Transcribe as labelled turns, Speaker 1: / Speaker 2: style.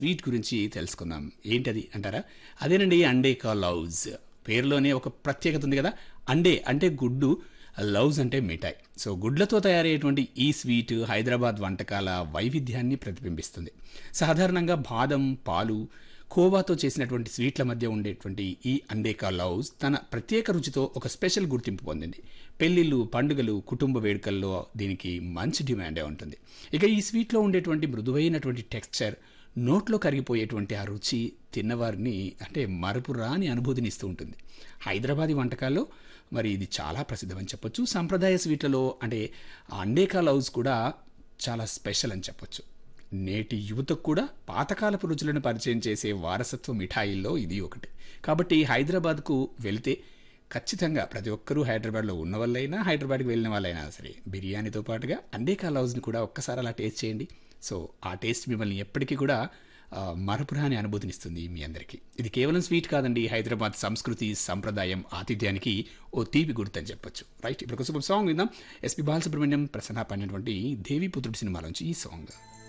Speaker 1: sweet గురించి తెలుసుకుందాం ఏంటది అంటారా అదేనండి అండే కా లవ్స్ పేరులోనే ఒక ప్రత్యేకత ఉంది కదా అండే అంటే గుడ్డు లవ్స్ అంటే మిఠాయి సో గుడ్లతో తయారయ్యేటువంటి ఈ స్వీట్ హైదరాబాద్ వంటకాల వైవిధ్యాన్ని ప్రతిబింబిస్తుంది సాధారణంగా బాదం పాలు కోవాతో చేసినటువంటి స్వీట్ల మధ్య ఉండేటువంటి ఈ అండేకా లవ్స్ తన ప్రత్యేక రుచితో ఒక స్పెషల్ గుర్తింపు పొందింది పెళ్లిళ్ళు పండుగలు కుటుంబ వేడుకల్లో దీనికి మంచి డిమాండే ఉంటుంది ఇక ఈ స్వీట్లో ఉండేటువంటి మృదువైనటువంటి టెక్స్చర్ నోట్లో కరిగిపోయేటువంటి ఆ రుచి తిన్నవారిని అంటే మరపు రాని అనుభూతిని ఇస్తూ ఉంటుంది హైదరాబాదీ వంటకాల్లో మరి ఇది చాలా ప్రసిద్ధమని చెప్పొచ్చు సాంప్రదాయ స్వీట్లలో అంటే ఆ అండేకా లవ్స్ కూడా చాలా స్పెషల్ అని చెప్పొచ్చు నేటి యువతకు కూడా పాతకాలపు రుచులను పరిచయం చేసే వారసత్వ మిఠాయిల్లో ఇది ఒకటి కాబట్టి హైదరాబాద్కు వెళితే ఖచ్చితంగా ప్రతి ఒక్కరూ హైదరాబాద్లో ఉన్న వాళ్ళైనా హైదరాబాద్కి వెళ్ళిన వాళ్ళైనా సరే బిర్యానీతో పాటుగా అండేకా లవ్స్ని కూడా ఒక్కసారి అలా టేస్ట్ చేయండి సో ఆ టేస్ట్ మిమ్మల్ని ఎప్పటికీ కూడా ఆ, మరపురాని అనుభూతినిస్తుంది మీ అందరికీ ఇది కేవలం స్వీట్ కాదండి హైదరాబాద్ సంస్కృతి సంప్రదాయం ఆతిథ్యానికి ఓ తీపి గుర్తు అని చెప్పొచ్చు రైట్ ఇప్పుడు ఒక సూపర్ సాంగ్ విందాం ఎస్పి బాలసుబ్రహ్మణ్యం ప్రసన్న పడినటువంటి దేవీపుత్రుడు సినిమాలోంచి ఈ సాంగ్